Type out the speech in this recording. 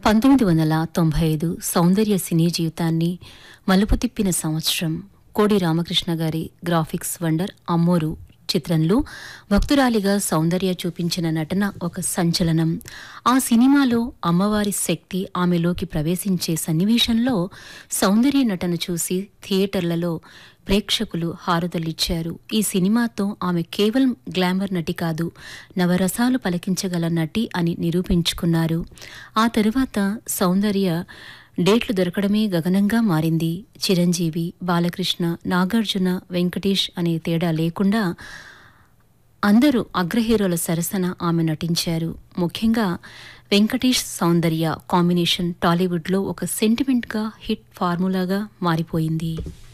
పంతొమ్మిది వందల తొంభై ఐదు సౌందర్య సినీ జీవితాన్ని మలుపు తిప్పిన సంవత్సరం కోడి రామకృష్ణ గారి గ్రాఫిక్స్ వండర్ అమ్మోరు చిత్రంలో భక్తురాలిగా సౌందర్య చూపించిన నటన ఒక సంచలనం ఆ సినిమాలో అమ్మవారి శక్తి ఆమెలోకి ప్రవేశించే సన్నివేశంలో సౌందర్య నటన చూసి థియేటర్లలో ప్రేక్షకులు హారతలిచ్చారు ఈ సినిమాతో ఆమె కేవలం గ్లామర్ నటి కాదు నవరసాలు పలికించగల నటి అని నిరూపించుకున్నారు ఆ తరువాత సౌందర్య డేట్లు దొరకడమే గగనంగా మారింది చిరంజీవి బాలకృష్ణ నాగార్జున వెంకటేష్ అనే తేడా లేకుండా అందరూ అగ్రహీరోల సరసన ఆమె నటించారు ముఖ్యంగా వెంకటేష్ సౌందర్య కాంబినేషన్ టాలీవుడ్లో ఒక సెంటిమెంట్గా హిట్ ఫార్ములాగా మారిపోయింది